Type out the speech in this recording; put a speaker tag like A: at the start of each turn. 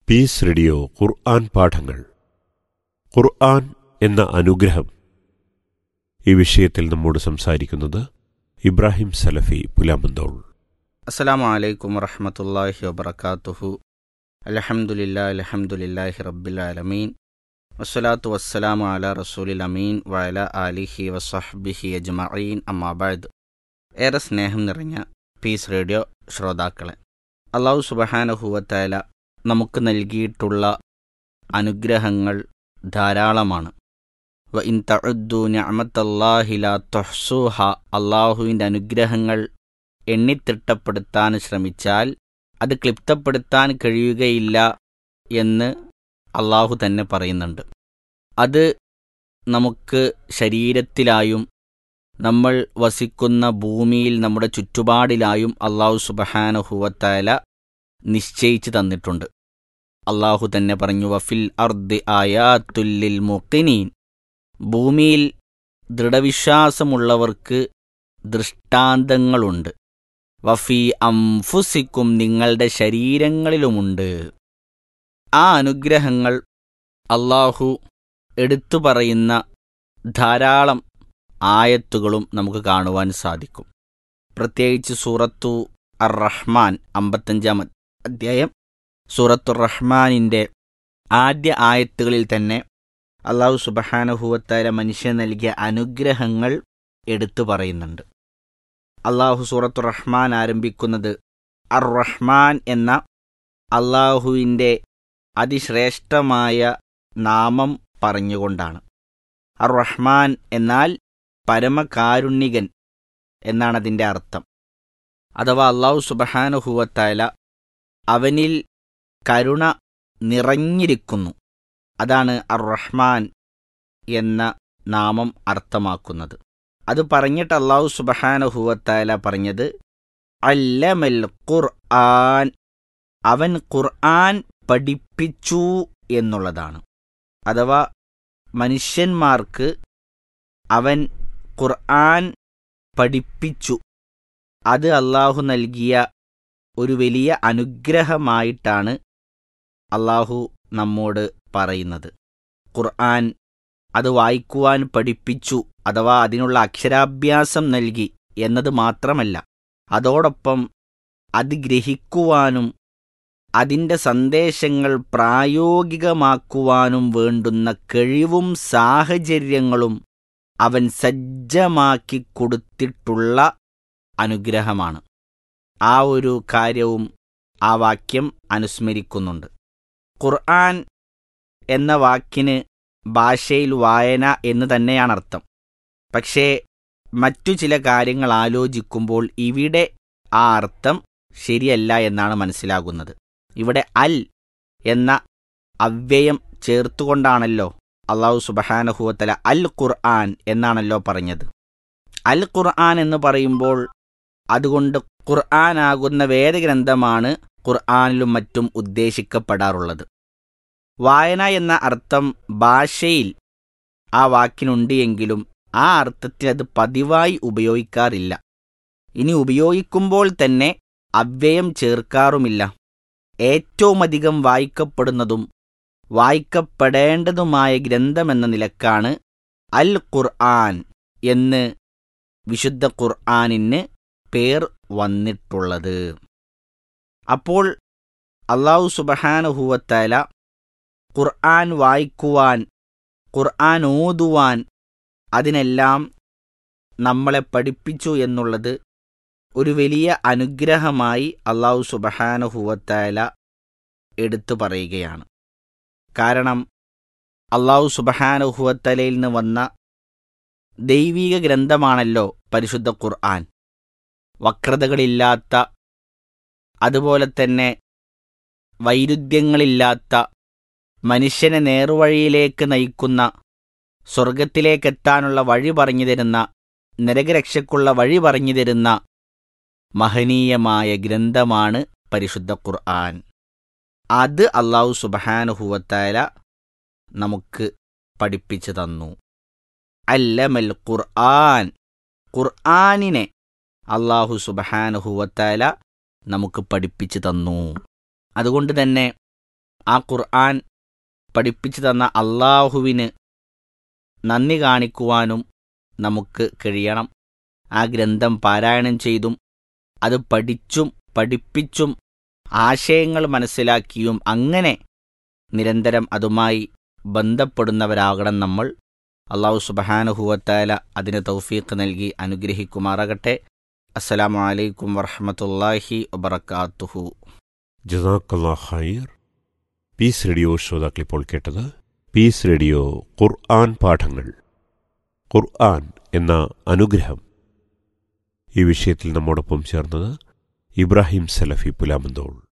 A: piece radio ഖുർആൻ പാഠങ്ങൾ ഖുർആൻ എന്ന അനുഗ്രഹം ഈ വിഷയത്തിൽ നമ്മോട് സംസാരിക്കുന്നത് ഇബ്രാഹിം സലഫി പുലാമന്തോൾ
B: അസ്സലാമു അലൈക്കും വറഹമത്തല്ലാഹി വബർക്കാത്തുഹു അലഹമുല്ലാ അലഹമുല്ലാഹി റബ്ബിൽ ആലമീൻ വസ്സലാത്തു വസ്സലാമു അല റസൂലിൽ അമീൻ വഅല ആലിഹി വസഹ്ബിഹി അജ്മഈൻ അമ്മാബാദ് ഏറെ സ്നേഹം നിറഞ്ഞ പീസ് റേഡിയോ ശ്രോതാക്കളെ അള്ളാഹു സുബഹാനഹുവത്തായ നമുക്ക് നൽകിയിട്ടുള്ള അനുഗ്രഹങ്ങൾ ധാരാളമാണ് വ ഇൻ തഅദ്ദു നിഅമത്തല്ലാഹി ലാ തുഹ്സുഹ അള്ളാഹുവിൻ്റെ അനുഗ്രഹങ്ങൾ എണ്ണിത്തിട്ടപ്പെടുത്താൻ ശ്രമിച്ചാൽ അത് ക്ലിപ്തപ്പെടുത്താൻ കഴിയുകയില്ല എന്ന് അള്ളാഹു തന്നെ പറയുന്നുണ്ട് അത് നമുക്ക് ശരീരത്തിലായും നമ്മൾ വസിക്കുന്ന ഭൂമിയിൽ നമ്മുടെ ചുറ്റുപാടിലായും അള്ളാഹു സുബഹാനഹുവത്തായ നിശ്ചയിച്ചു തന്നിട്ടുണ്ട് അള്ളാഹു തന്നെ പറഞ്ഞു വഫിൽ അർദ് ആയാത്തുല്ലിൽ മുക്കിനീൻ ഭൂമിയിൽ ദൃഢവിശ്വാസമുള്ളവർക്ക് ദൃഷ്ടാന്തങ്ങളുണ്ട് വഫി അംഫുസിക്കും നിങ്ങളുടെ ശരീരങ്ങളിലുമുണ്ട് ആ അനുഗ്രഹങ്ങൾ അള്ളാഹു എടുത്തു പറയുന്ന ധാരാളം ആയത്തുകളും നമുക്ക് കാണുവാൻ സാധിക്കും പ്രത്യേകിച്ച് സൂറത്തു അർ റഹ്മാൻ അമ്പത്തഞ്ചാം അധ്യായം സൂറത്തു റഹ്മാനിൻ്റെ ആദ്യ ആയത്തുകളിൽ തന്നെ അള്ളാഹു സുബഹാനുഭൂവത്തായ മനുഷ്യൻ നൽകിയ അനുഗ്രഹങ്ങൾ എടുത്തു പറയുന്നുണ്ട് അള്ളാഹു സൂറത്തു റഹ്മാൻ ആരംഭിക്കുന്നത് അർ റഹ്മാൻ എന്ന അള്ളാഹുവിൻ്റെ അതിശ്രേഷ്ഠമായ നാമം പറഞ്ഞുകൊണ്ടാണ് അർ റഹ്മാൻ എന്നാൽ പരമകാരുണ്യകൻ എന്നാണ് അതിൻ്റെ അർത്ഥം അഥവാ അള്ളാഹു സുബഹാനുഹുവത്തായ അവനിൽ കരുണ നിറഞ്ഞിരിക്കുന്നു അതാണ് അർ റഹ്മാൻ എന്ന നാമം അർത്ഥമാക്കുന്നത് അത് പറഞ്ഞിട്ട് അള്ളാഹു സുബഹാനഹുവത്തായ പറഞ്ഞത് അല്ലമൽ ഖുർആൻ അവൻ ഖുർആൻ പഠിപ്പിച്ചു എന്നുള്ളതാണ് അഥവാ മനുഷ്യന്മാർക്ക് അവൻ ഖുർആൻ പഠിപ്പിച്ചു അത് അള്ളാഹു നൽകിയ ഒരു വലിയ അനുഗ്രഹമായിട്ടാണ് അള്ളാഹു നമ്മോട് പറയുന്നത് ഖുർആൻ അത് വായിക്കുവാൻ പഠിപ്പിച്ചു അഥവാ അതിനുള്ള അക്ഷരാഭ്യാസം നൽകി എന്നത് മാത്രമല്ല അതോടൊപ്പം അത് ഗ്രഹിക്കുവാനും അതിൻ്റെ സന്ദേശങ്ങൾ പ്രായോഗികമാക്കുവാനും വേണ്ടുന്ന കഴിവും സാഹചര്യങ്ങളും അവൻ സജ്ജമാക്കി കൊടുത്തിട്ടുള്ള അനുഗ്രഹമാണ് ആ ഒരു കാര്യവും ആ വാക്യം അനുസ്മരിക്കുന്നുണ്ട് ഖുർആൻ എന്ന വാക്കിന് ഭാഷയിൽ വായന എന്ന് തന്നെയാണ് അർത്ഥം പക്ഷേ മറ്റു ചില കാര്യങ്ങൾ ആലോചിക്കുമ്പോൾ ഇവിടെ ആ അർത്ഥം ശരിയല്ല എന്നാണ് മനസ്സിലാകുന്നത് ഇവിടെ അൽ എന്ന അവ്യയം ചേർത്തുകൊണ്ടാണല്ലോ അള്ളാഹു സുബഹാനഹുവത്തല അൽ ഖുർആൻ എന്നാണല്ലോ പറഞ്ഞത് അൽ ഖുർആൻ എന്ന് പറയുമ്പോൾ അതുകൊണ്ട് ഖുർആനാകുന്ന വേദഗ്രന്ഥമാണ് ഖുർആാനിലും മറ്റും ഉദ്ദേശിക്കപ്പെടാറുള്ളത് വായന എന്ന അർത്ഥം ഭാഷയിൽ ആ വാക്കിനുണ്ട് എങ്കിലും ആ അർത്ഥത്തിൽ അത് പതിവായി ഉപയോഗിക്കാറില്ല ഇനി ഉപയോഗിക്കുമ്പോൾ തന്നെ അവ്യയം ചേർക്കാറുമില്ല ഏറ്റവുമധികം വായിക്കപ്പെടുന്നതും വായിക്കപ്പെടേണ്ടതുമായ ഗ്രന്ഥമെന്ന നിലക്കാണ് അൽ ഖുർആൻ എന്ന് വിശുദ്ധ ഖുർആനിന് പേർ വന്നിട്ടുള്ളത് അപ്പോൾ അള്ളാഹു സുബഹാനുഹൂവത്തല ഖുർആൻ വായിക്കുവാൻ ഖുർആൻ ഓതുവാൻ അതിനെല്ലാം നമ്മളെ പഠിപ്പിച്ചു എന്നുള്ളത് ഒരു വലിയ അനുഗ്രഹമായി അള്ളാഹു സുബഹാനുഹൂവത്തല എടുത്തു പറയുകയാണ് കാരണം അള്ളാഹു സുബഹാനുഹുവത്തലയിൽ നിന്ന് വന്ന ദൈവീക ഗ്രന്ഥമാണല്ലോ പരിശുദ്ധ ഖുർആൻ വക്രതകളില്ലാത്ത അതുപോലെ തന്നെ വൈരുദ്ധ്യങ്ങളില്ലാത്ത മനുഷ്യനെ നേർവഴിയിലേക്ക് നയിക്കുന്ന സ്വർഗത്തിലേക്കെത്താനുള്ള വഴി പറഞ്ഞു തരുന്ന നരകരക്ഷയ്ക്കുള്ള വഴി പറഞ്ഞു തരുന്ന മഹനീയമായ ഗ്രന്ഥമാണ് പരിശുദ്ധ ഖുർആൻ അത് അള്ളാഹു സുബഹാനുഹുവത്തായ നമുക്ക് പഠിപ്പിച്ചു തന്നു അല്ലമൽ ഖുർആൻ ഖുർആനിനെ അള്ളാഹു സുബഹാനുഹുവത്തായ നമുക്ക് പഠിപ്പിച്ചു തന്നു അതുകൊണ്ട് തന്നെ ആ ഖുർആൻ പഠിപ്പിച്ചു തന്ന അള്ളാഹുവിന് നന്ദി കാണിക്കുവാനും നമുക്ക് കഴിയണം ആ ഗ്രന്ഥം പാരായണം ചെയ്തും അത് പഠിച്ചും പഠിപ്പിച്ചും ആശയങ്ങൾ മനസ്സിലാക്കിയും അങ്ങനെ നിരന്തരം അതുമായി ബന്ധപ്പെടുന്നവരാകണം നമ്മൾ അള്ളാഹു സുബഹാനുഹുവത്താല അതിന് തൗഫീഖ് നൽകി അനുഗ്രഹിക്കുമാറാകട്ടെ അസ്സലാമു അലൈക്കും വറഹമത്തല്ലാഹി വബർക്കാത്തുഹു
A: ജസാക്കല്ലാ ഖൈർ പീസ് റേഡിയോ ശ്രോതാക്കൾ ഇപ്പോൾ കേട്ടത് പീസ് റേഡിയോ ഖുർആൻ പാഠങ്ങൾ ഖുർആൻ എന്ന അനുഗ്രഹം ഈ വിഷയത്തിൽ നമ്മോടൊപ്പം ചേർന്നത് ഇബ്രാഹിം സലഫി പുലാമന്തോൾ